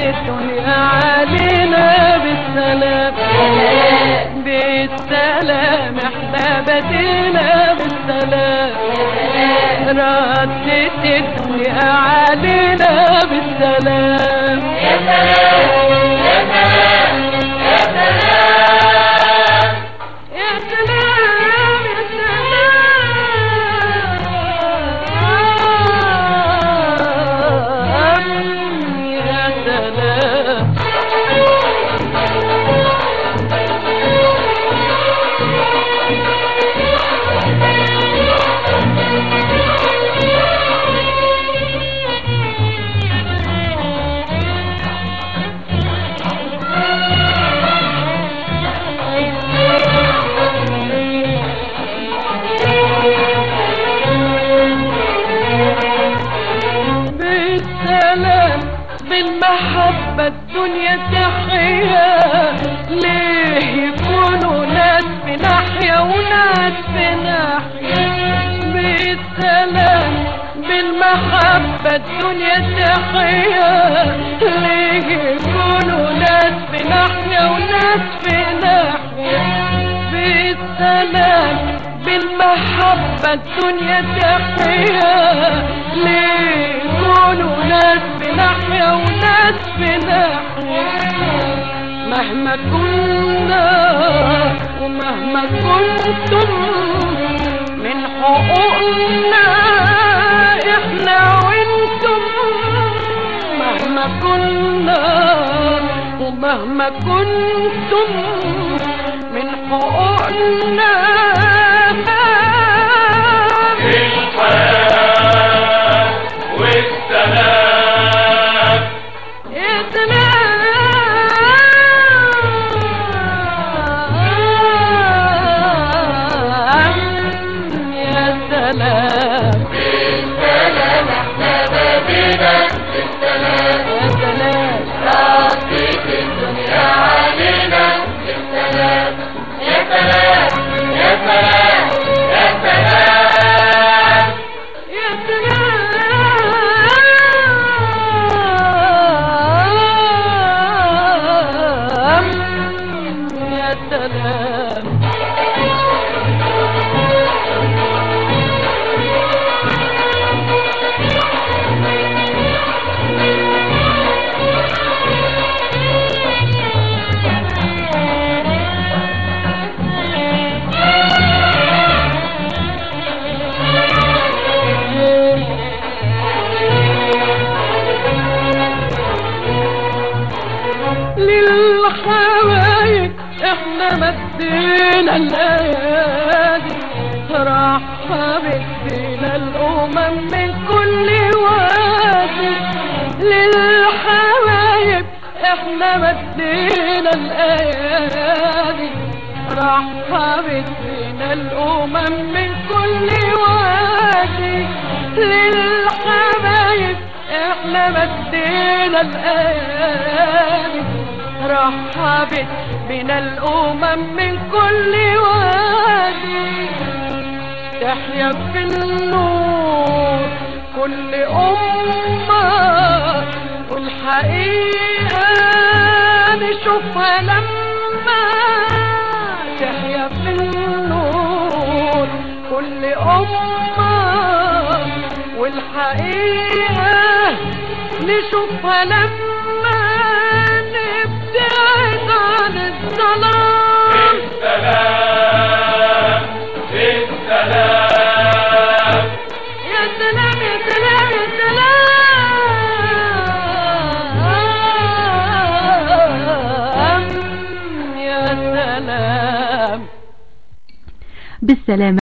الدنيا علينا بالسلام بالسلام احنا بدينا بالسلام ردت الدنيا علينا بالسلام يا سلام يا سلام يا سلام يا سلام يا سلام يا سلام بالسلام بالمحبة الدنيا تحيا ليه يكونوا ناس في ناحية وناس في ناحية بالسلام بالمحبة الدنيا تحيا ليه يكونوا ناس في ناحية وناس في ناحية بالسلام بالمحبة الدنيا تحيا ليه يكونوا ناس في ناحية وناس في ناحية مهما كنا ومهما كنتم من حقوقنا احنا وانتم مهما كنا ومهما كنتم من حقوقنا الحياة والسلام يا سلام يا سلام بالسلام احنا بدينا بالسلام يا سلام ردت الدنيا علينا بالسلام يا سلام يا سلام يا سلام يا سلام يا سلام للحبايب احنا مدينا الايادي رحبت بينا الامم من كل وادي للحبايب احنا مدينا الايادي رحبت بينا الامم من كل وادي للحبايب احنا مدينا الايادي رحبت بنا الامم من كل وادي تحيا في النور كل امه والحقيقه نشوفها لما تحيا في النور كل امه والحقيقه نشوفها لما نبتعد عن الظلام السلام السلام يا سلام يا سلام يا سلام يا سلام بالسلامة